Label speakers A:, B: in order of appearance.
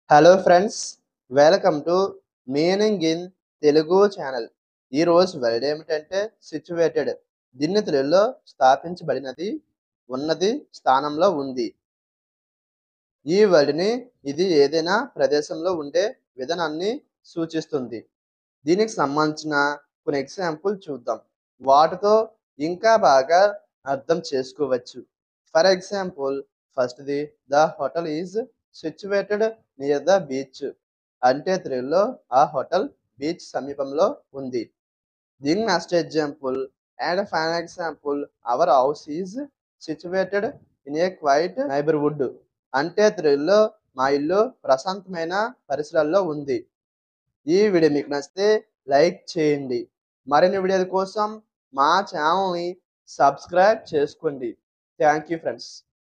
A: hello friends welcome to meaning in Telugu channel ఈ రోజు word ఏమిటంటే సిచ్యువేటెడ్ దీన్ని తెలుగులో స్థాపించబడినది ఉన్నది స్థానంలో ఉంది ఈ వర్డ్ని ఇది ఏదైనా ప్రదేశంలో ఉండే విధానాన్ని సూచిస్తుంది దీనికి సంబంధించిన కొన్ని ఎగ్జాంపుల్ చూద్దాం వాటితో ఇంకా బాగా అర్థం చేసుకోవచ్చు ఫర్ ఎగ్జాంపుల్ ఫస్ట్ది the hotel is situated near the beach అంటే తెలుగులో ఆ హోటల్ బీచ్ సమీపంలో ఉంది దీని next example and fine example our house is situated in a quiet neighbourhood అంటే తెలుగులో మా ఇల్లు ప్రశాంతమైన పరిసరాల్లో ఉంది ఈ వీడియో మీకు నచ్చితే లైక్ చేయండి మరిన్ని వీడియోల కోసం మా ఛానల్ని సబ్స్క్రైబ్ చేసుకోండి థ్యాంక్ యూ ఫ్రెండ్స్